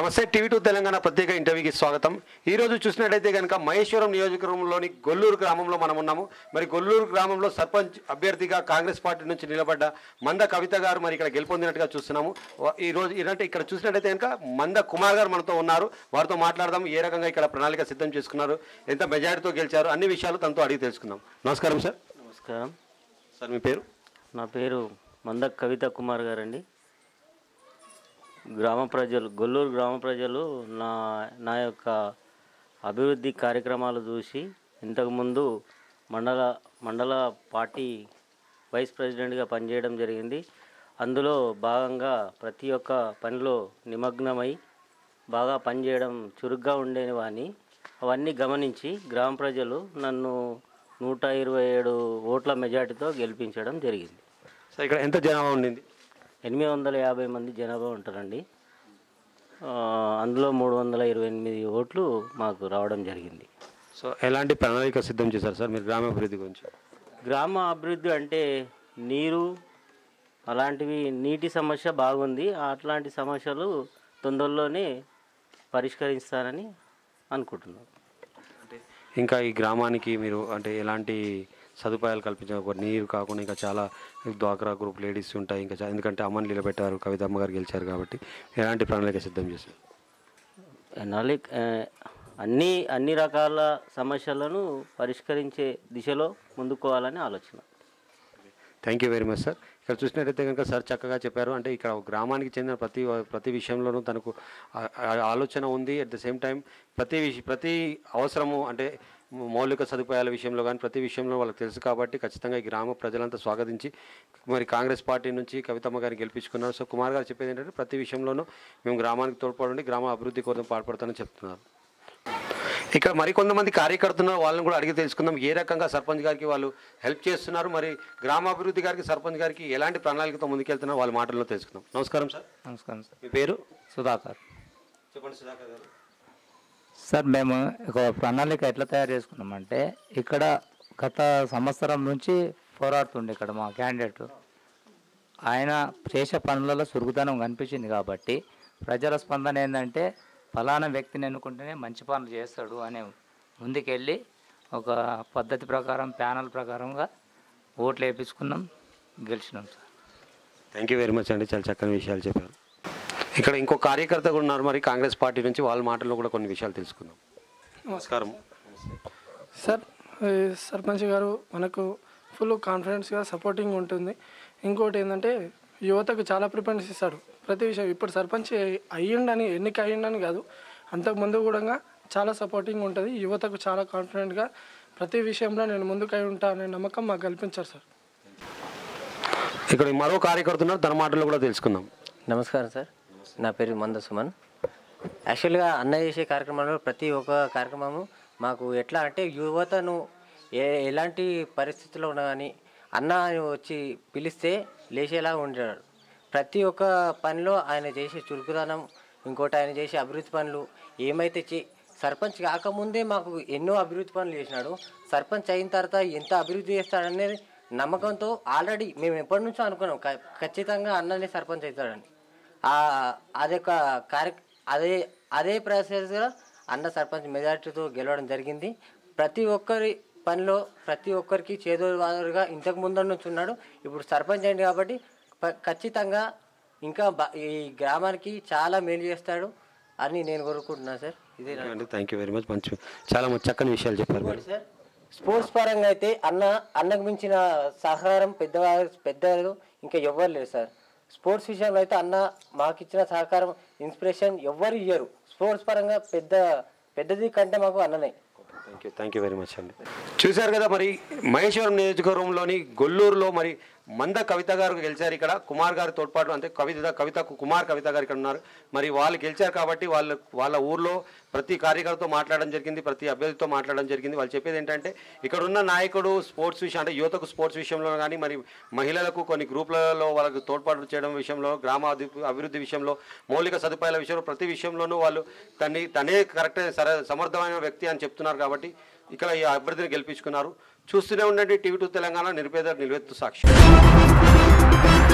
నమస్తే TV two Telangana ప్రత్యేక ఇంటర్వ్యూకి స్వాగతం ఈ రోజు చూసినట్టయితే కనుక మహేశ్వరం నియోజకవర్గంలోని గొల్లూరు గ్రామంలో మనం ఉన్నాము మరి గొల్లూరు గ్రామంలో సర్పంచ్ అభ్యర్థిగా కాంగ్రెస్ పార్టీ నుంచి నిలబడ్డ మంద కవిత గారు మరి ఇక్కడ గెలుపొందినట్టుగా చూస్తున్నాము వా- ఈ రోజు ఏంటంటే ఇక్కడ చూసినట్టయితే కనుక మంద కుమార్ గారు మనతో ఉన్నారు వారితో మాట్లాడదాం ఏ రకంగా ఇక్కడ ప్రణాళిక సిద్ధం చేసుకున్నారు ఎంత మెజారిటీతో గెలిచారు అన్ని విషయాలు తనతో అడిగి తెలుసుకుందాం నమస్కారం సార్ నమస్కారం సార్ మీ పేరు నా పేరు మంద కవిత కుమార్ గారండి గ్రామ ప్రజలు గొల్లూరు గ్రామ ప్రజలు నా నా యొక్క అభివృద్ధి కార్యక్రమాలు చూసి ఇంతకుముందు మండల మండల పార్టీ వైస్ ప్రెసిడెంట్గా పనిచేయడం జరిగింది అందులో భాగంగా ప్రతి ఒక్క పనిలో నిమగ్నమై బాగా పనిచేయడం చురుగ్గా ఉండేవాని అవన్నీ గమనించి గ్రామ ప్రజలు నన్ను నూట ఇరవై ఏడు ఓట్ల మెజార్టీతో గెలిపించడం జరిగింది సార్ ఇక్కడ ఎంత జనాభా ఉండింది ఎనిమిది వందల యాభై మంది జనాభా ఉంటారండి ఆ, అందులో మూడు వందల ఇరవై ఎనిమిది ఓట్లు మాకు రావడం జరిగింది సో ఎలాంటి ప్రణాళిక సిద్ధం చేశారు సార్ మీరు గ్రామాభివృద్ధి గురించి గ్రామ అభివృద్ధి అంటే నీరు అలాంటివి నీటి సమస్య బాగుంది అట్లాంటి సమస్యలు తొందరలోనే పరిష్కరిస్తానని అనుకుంటున్నాను ఇంకా ఈ గ్రామానికి మీరు అంటే ఎలాంటి సదుపాయాలు కల్పించారు ఒక నీరు కాకుండా ఇంకా చాలా డ్వాక్రా గ్రూప్ లేడీస్ ఉంటాయి ఇంకా చా- ఎందుకంటే అమ్మని నిలబెట్టారు కవితమ్మ గారు గెలిచారు కాబట్టి ఎలాంటి ప్రణాళిక సిద్ధం చేశారు ఎనాలి ఆ, అన్ని అన్ని రకాల సమస్యలను పరిష్కరించే దిశలో ముందుకోవాలని ఆలోచన thank you very much sir ఇక్కడ చూసినట్టయితే కనుక సార్ చక్కగా చెప్పారు అంటే ఇక్కడ ఒక గ్రామానికి చెందిన ప్రతి ప్రతి విషయంలోనూ తనకు ఆ- ఆ- ఆలోచన ఉంది అట్ ద సేమ్ టైం ప్రతి విష ప్రతి అవసరము అంటే మౌలిక సదుపాయాల విషయంలో కానీ ప్రతి విషయంలో వాళ్ళకి తెలుసు కాబట్టి ఖచ్చితంగా ఈ గ్రామ ప్రజలంతా స్వాగతించి మరి కాంగ్రెస్ పార్టీ నుంచి కవితమ్మ గారిని గెలిపించుకున్నారు సో కుమార్ గారు చెప్పేది ఏంటంటే ప్రతి విషయంలోనూ మేము గ్రామానికి తోడ్పడండి గ్రామ అభివృద్ధి కోసం పాటుపడతానని చెప్తున్నారు ఇక్కడ మరికొంతమంది కార్యకర్తలు వాళ్ళని కూడా అడిగి తెలుసుకుందాం ఏ రకంగా సర్పంచ్ గారికి వాళ్ళు హెల్ప్ చేస్తున్నారు మరి గ్రామాభివృద్ధి గారికి సర్పంచ్ గారికి ఎలాంటి ప్రణాళికతో ముందుకెళ్తున్నారు వాళ్ళ మాటల్లో తెలుసుకుందాం నమస్కారం సార్ నమస్కారం సార్ మీ పేరు సుధాకర్ చెప్పండి సుధాకర్ గారు సార్ మేము ఒక ప్రణాళిక ఎట్లా తయారు చేసుకున్నామంటే ఇక్కడ గత సంవత్సరం నుంచి పోరాడుతుండే ఇక్కడ మా క్యాండిడేట్ ఆయన చేసే పనులలో చురుకుదనం కనిపించింది కాబట్టి ప్రజల స్పందన ఏంటంటే ఫలానా వ్యక్తిని ఎన్నుకుంటేనే మంచి పనులు చేస్తాడు అనే ముందుకెళ్ళి ఒక పద్ధతి ప్రకారం ప్యానల్ ప్రకారంగా ఓట్లు వేయించుకున్నాం గెలిచినాం sir thank you very much అండి చాలా చక్కని విషయాలు చెప్పారు ఇక్కడ ఇంకో కార్యకర్త కూడా ఉన్నారు మరి కాంగ్రెస్ పార్టీ నుంచి వాళ్ళ మాటల్లో కూడా కొన్ని విషయాలు తెలుసుకుందాం నమస్కారం సార్ ఈ సర్పంచ్ గారు మనకు ఫుల్ కాన్ఫిడెన్స్గా సపోర్టింగ్ ఉంటుంది ఇంకోటి ఏంటంటే యువతకు చాలా ప్రిఫరెన్స్ ఇస్తాడు ప్రతి విషయం ఇప్పుడు సర్పంచ్ అయ్యిండని ఎన్నిక అయ్యిండని కాదు అంతకుముందు కూడా చాలా సపోర్టింగ్ ఉంటుంది యువతకు చాలా కాన్ఫిడెంట్గా ప్రతి విషయంలో నేను ముందుకై ఉంటా అనే నమ్మకం మాకు కల్పించారు సార్ ఇక్కడ మరో కార్యకర్త ఉన్నారు తన మాటల్లో కూడా తెలుసుకుందాం నమస్కారం సార్ నా పేరు మంద సుమన్ యాక్చువల్గా అన్న చేసే కార్యక్రమంలో ప్రతి ఒక్క కార్యక్రమము మాకు ఎట్లా అంటే యువతను ఏ ఎలాంటి పరిస్థితుల్లో ఉన్నా కానీ అన్న అని వచ్చి పిలిస్తే లేచేలా ఉంటాడు ప్రతి ఒక్క పనిలో ఆయన చేసే చురుకుదనం ఇంకోటి ఆయన చేసే అభివృద్ధి పనులు ఏమైతే చే సర్పంచ్ కాకముందే మాకు ఎన్నో అభివృద్ధి పనులు చేసినాడు సర్పంచ్ అయిన తర్వాత ఎంత అభివృద్ధి చేస్తాడనేది నమ్మకంతో ఆల్రెడీ మేము ఎప్పటి నుంచో అనుకున్నాం క- ఖచ్చితంగా అన్ననే సర్పంచ్ అవుతాడని ఆ అదొక కార్య అదే అదే ప్రాసెస్గా అన్న సర్పంచ్ మెజారిటీతో గెలవడం జరిగింది ప్రతి ఒక్కరి పనిలో ప్రతి ఒక్కరికి చేదోవాదుగా ఇంతకు ముందు నుంచి ఉన్నాడు ఇప్పుడు సర్పంచ్ అయింది కాబట్టి ప- ఖచ్చితంగా ఇంకా బా- ఈ గ్రామానికి చాలా మేలు చేస్తాడు అని నేను కోరుకుంటున్నాను సార్ ఇదే నా- అండి థ్యాంక్ యూ వెరీ మచ్ మంచి చాలా మంచి చక్కని విషయాలు చెప్పారు మీరు సార్ స్పోర్ట్స్ పరంగా అయితే అన్న అన్నకు మించిన సహకారం పెద్దవారు పెద్దలు ఇంకా ఎవ్వరు లేరు సార్ స్పోర్ట్స్ విషయంలో అయితే అన్న మాకు ఇచ్చిన సహకారం ఇన్స్పిరేషన్ ఎవ్వరు ఇయ్యరు స్పోర్ట్స్ పరంగా పెద్ద పెద్దది కంటే మాకు అన్ననే thank you thank you very much అండి చూశారు కదా మరి మహేశ్వరం నియోజకవర్గంలోని గొల్లూరులో మరి మంద కవిత గారు గెలిచారు ఇక్కడ కుమార్ గారి తోడ్పాటు అంటే కవిత కవితకు కుమార్ కవిత గారు ఇక్కడ ఉన్నారు మరి వాళ్ళు గెలిచారు కాబట్టి వాళ్ళ వాళ్ళ ఊర్లో ప్రతి కార్యకర్తతో మాట్లాడడం జరిగింది ప్రతి అభ్యర్థితో మాట్లాడడం జరిగింది వాళ్ళు చెప్పేది ఏంటంటే ఇక్కడ ఉన్న నాయకుడు స్పోర్ట్స్ విషయం అంటే యువతకు స్పోర్ట్స్ విషయంలో కానీ మరి మహిళలకు కొన్ని గ్రూపులలో వాళ్ళకు తోడ్పాటు చేయడం విషయంలో గ్రామ అభి- అభివృద్ధి విషయంలో మౌలిక సదుపాయాల విషయంలో ప్రతి విషయంలోనూ వాళ్ళు తన్ని తనే కరెక్ట్ సర సమర్థమైన వ్యక్తి అని చెప్తున్నారు కాబట్టి ఇక్కడ ఈ అభ్యర్థిని గెలిపించుకున్నారు చూస్తూనే ఉండండి టీవీ టూ తెలంగాణ నిరుపేద నిలువెత్తు సాక్షి